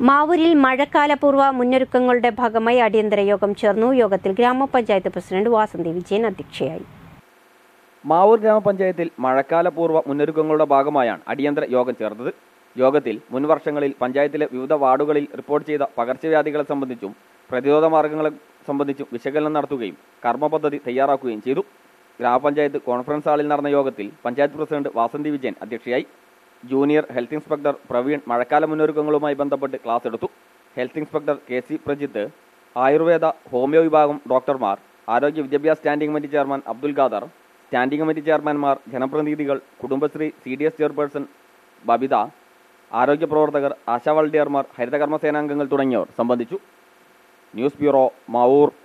മാവൂരിൽ മഴക്കാലപൂർവ്വ മുന്നൊരുക്കങ്ങളുടെ ഭാഗമായി അടിയന്തര യോഗം ചേർന്നു യോഗത്തിൽ ഗ്രാമപഞ്ചായത്ത് പ്രസിഡന്റ് വാസന്തി വിജയൻ അധ്യക്ഷയായി മാവൂർ ഗ്രാമപഞ്ചായത്തിൽ മഴക്കാലപൂർവ്വ മുന്നൊരുക്കങ്ങളുടെ ഭാഗമായാണ് അടിയന്തര യോഗം ചേർന്നത് യോഗത്തിൽ മുൻവർഷങ്ങളിൽ പഞ്ചായത്തിലെ വിവിധ വാർഡുകളിൽ റിപ്പോർട്ട് ചെയ്ത പകർച്ചവ്യാധികളെ സംബന്ധിച്ചും പ്രതിരോധ മാർഗങ്ങളെ സംബന്ധിച്ചും വിശകലനം നടത്തുകയും കർമ്മ പദ്ധതി തയ്യാറാക്കുകയും ചെയ്തു ഗ്രാമപഞ്ചായത്ത് കോൺഫറൻസ് ഹാളിൽ നടന്ന യോഗത്തിൽ പഞ്ചായത്ത് പ്രസിഡന്റ് വാസന്തി വിജയൻ അധ്യക്ഷയായി ജൂനിയർ ഹെൽത്ത് ഇൻസ്പെക്ടർ പ്രവീൺ മഴക്കാല മുന്നൊരുക്കങ്ങളുമായി ബന്ധപ്പെട്ട് ക്ലാസ് എടുത്തു health inspector K C Prajith Ayurveda homeo വിഭാഗം ഡോക്ടർമാർ ആരോഗ്യ വിദ്യാഭ്യാസ standing committee chairman Abdul Khader standing committee ചെയർമാൻമാർ ജനപ്രതിനിധികൾ Kudumbashree C D S chairperson Babitha ആരോഗ്യ പ്രവർത്തകർ ആശാ വളണ്ടിയർമാർ ഹരിതകർമ്മ സേനാംഗങ്ങൾ തുടങ്ങിയവർ സംബന്ധിച്ചു ന്യൂസ് ബ്യൂറോ മാവൂർ